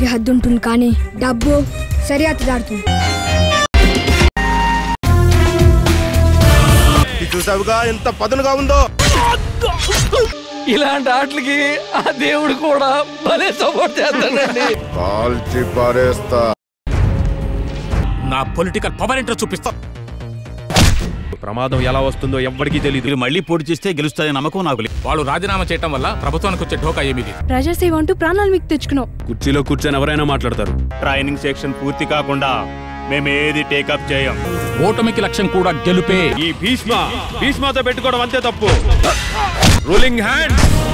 మాటలకి హద్దు ఉంటుంది కానీ డబ్బు సరిహద్దు దాడుతుంది ఇది చూసావుగా ఎంత పదునుగా ఉందో ఇలాంటి ఆటలకి ఆ దేవుడు కూడా భలే సపోర్ట్ చేస్తాడండి కాల్చి పారేస్తా నా పొలిటికల్ పవర్ ఏంటో చూపిస్తా ప్రమాదం ఎలా వస్తుందో ఎవ్వరికీ తెలియదు మీరు మళ్ళీ పోటీ చేస్తే గెలుస్తారనే నమ్మకం నాకు లేదు వాళ్ళు రాజీనామా చేయడం వల్ల ప్రభుత్వానికి వచ్చే ఢోకా ఏమీ లేదు ప్రజాసేవ అంటూ ప్రాణాలు మీకు తెచ్చుకున్నావు కుర్చీలో కూర్చొని ఎవరైనా మాట్లాడతారు ట్రైనింగ్ సెక్షన్ పూర్తి కాకుండా మేము ఏది టేకప్ చేయం ఓటమికి లక్ష్యం కూడా గెలుపే ఈ భీష్మ భీష్మతో పెట్టుకోవడం అంతే తప్పు రూలింగ్ హ్యాండ్